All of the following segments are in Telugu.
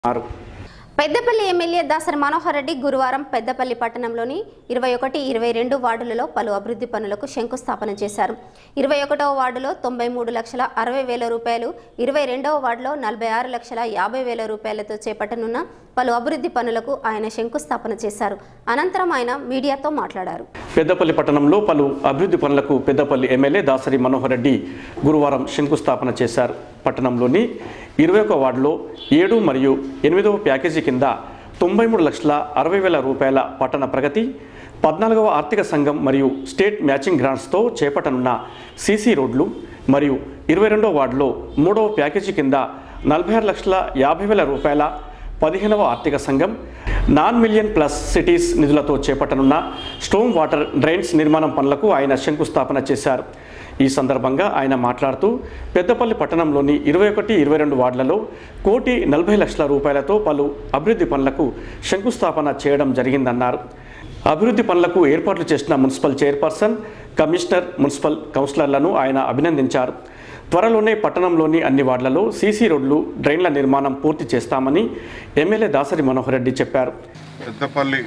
అన్నారు పెద్దపల్లి ఎమ్మెల్యే దాసరి మనోహర్ రెడ్డి గురువారం పెద్దపల్లి పట్టణంలోని ఇరవై ఒకటి ఇరవై రెండు వార్డులలో పలు అభివృద్ధి పనులకు శంకుస్థాపన చేశారు ఇరవై ఒకటవ వార్డులో తొంభై మూడు లక్షల అరవై వేల రూపాయలు ఇరవై రెండవ వార్డులో నలభై ఆరు లక్షల యాభై వేల రూపాయలతో చేపట్టనున్న పలు అభివృద్ధి పనులకు ఆయన శంకుస్థాపన చేశారు అనంతరం ఆయన మీడియాతో మాట్లాడారు పెద్దపల్లి పట్టణంలో పలు అభివృద్ధి పనులకు పెద్దపల్లి ఎమ్మెల్యే దాసరి మనోహర్ రెడ్డి గురువారం శంకుస్థాపన చేశారు పట్టణంలోని ఇరవై ఒక వార్డులో ఏడు మరియు ఎనిమిదవ ప్యాకేజీ కింద తొంభై మూడు లక్షల అరవై వేల రూపాయల పట్టణ ప్రగతి పద్నాలుగవ ఆర్థిక సంఘం మరియు స్టేట్ మ్యాచింగ్ గ్రాంట్స్తో చేపట్టనున్న సీసీ రోడ్లు మరియు ఇరవై రెండవ వార్డులో మూడవ ప్యాకేజీ కింద నలభై ఆరు లక్షల యాభై వేల రూపాయల పదిహేనవ ఆర్థిక సంఘం నాన్ మిలియన్ ప్లస్ సిటీస్ నిధులతో చేపట్టనున్న స్టోమ్ వాటర్ డ్రైన్స్ నిర్మాణం పనులకు ఆయన శంకుస్థాపన చేశారు ఈ సందర్భంగా ఆయన మాట్లాడుతూ పెద్దపల్లి పట్టణంలోని ఇరవై ఒకటి ఇరవై రెండు వార్డులలో కోటి నలభై లక్షల రూపాయలతో పలు అభివృద్ధి పనులకు శంకుస్థాపన చేయడం జరిగిందన్నారు అభివృద్ధి పనులకు ఏర్పాట్లు చేసిన మున్సిపల్ చైర్పర్సన్ కమిషనర్ మున్సిపల్ కౌన్సిలర్లను ఆయన అభినందించారు త్వరలోనే పట్టణంలోని అన్ని వార్డులలో సీసీ రోడ్లు డ్రైన్ల నిర్మాణం పూర్తి చేస్తామని ఎమ్మెల్యే దాసరి మనోహర్ రెడ్డి చెప్పారు పెద్దపల్లి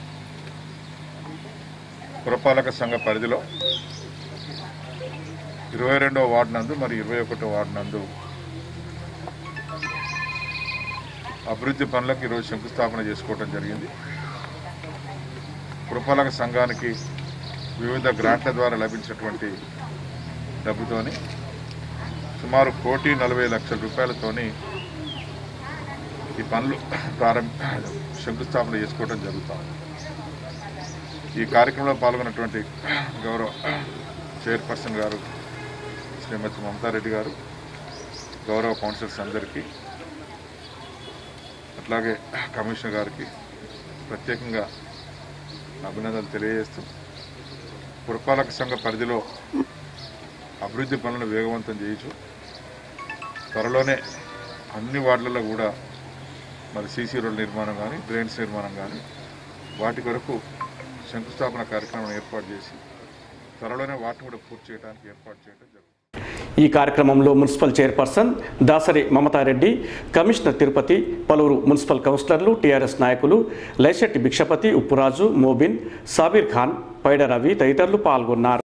పురపాలక సంఘ పరిధిలో ఇరవై రెండవ వార్డు నందు మరి ఇరవై ఒకటో వార్డు నందు అభివృద్ధి పనులకు ఈరోజు శంకుస్థాపన చేసుకోవడం జరిగింది పురపాలక సంఘానికి వివిధ గ్రాంట్ల ద్వారా లభించినటువంటి డబ్బుతోని సుమారు కోటి నలభై లక్షల రూపాయలతోని ఈ పనులు ప్రారంభ శంకుస్థాపన చేసుకోవడం జరుగుతాం ఈ కార్యక్రమంలో పాల్గొన్నటువంటి గౌరవ చైర్పర్సన్ గారు శ్రీమతి మమతారెడ్డి గారు గౌరవ కౌన్సిలర్స్ అందరికీ అట్లాగే కమిషనర్ గారికి ప్రత్యేకంగా అభినందనలు తెలియజేస్తూ పురపాలక సంఘ పరిధిలో అభివృద్ధి పనులను వేగవంతం చేయొచ్చు త్వరలోనే అన్ని వార్డులలో కూడా మరి సీసీ రోడ్ల నిర్మాణం కానీ డ్రైన్స్ నిర్మాణం కానీ వాటి కొరకు శంకుస్థాపన కార్యక్రమం ఏర్పాటు చేసి త్వరలోనే వాటిని కూడా పూర్తి చేయడానికి ఏర్పాటు చేయడం జరుగుతుంది ఈ కార్యక్రమంలో municipal chairperson Dasari Mamatha Reddy commissioner Tirupati పలువురు మున్సిపల్ కౌన్సిలర్లు టీఆర్ఎస్ నాయకులు లైశెట్టి భిక్షపతి ఉప్పురాజు మోబిన్ సాబీర్ ఖాన్ పైడ రవి తదితరులు పాల్గొన్నారు